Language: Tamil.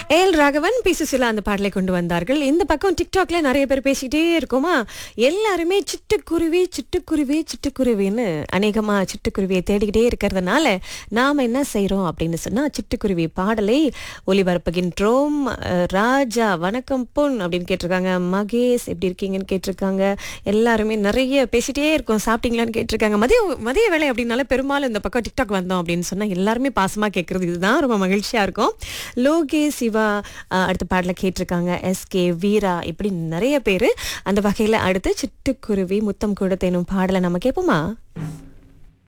ஏல் ராகவன் பி சுசிலா அந்த பாடலை கொண்டு வந்தார்கள் இந்த பக்கம் டிக்டாக்ல நிறைய பேர் பேசிக்கிட்டே இருக்கோமா எல்லாருமே சிட்டுக்குருவி சிட்டுக்குருவி சிட்டுக்குருவின்னு அநேகமா சிட்டுக்குருவியை தேடிக்கிட்டே இருக்கிறதுனால நாம என்ன செய்றோம் அப்படின்னு சொன்னா சிட்டுக்குருவி பாடலை ஒளிபரப்புகின்றோம் அஹ், ராஜா வணக்கம் பொன் அப்படின்னு கேட்டிருக்காங்க மகேஷ் எப்படி இருக்கீங்கன்னு கேட்டிருக்காங்க எல்லாருமே நிறைய பேசிட்டே இருக்கோம் சாப்பிட்டீங்களான்னு கேட்டிருக்காங்க மதிய மதிய வேலை அப்படின்னால பெரும்பாலும் இந்த பக்கம் டிக்டாக் வந்தோம் அப்படின்னு சொன்னா எல்லாருமே பாசமா கேட்கறது இதுதான் ரொம்ப மகிழ்ச்சியா இருக்கும் லோகே சிவா அஹ், அடுத்த பாடல கேட்டிருக்காங்க எஸ்கே வீரா இப்படி நிறைய பேர் அந்த வகையில அடுத்து சிட்டுக்குருவி முத்தம் கொடுத்தேனும் பாடலை நம்ம கேட்போமா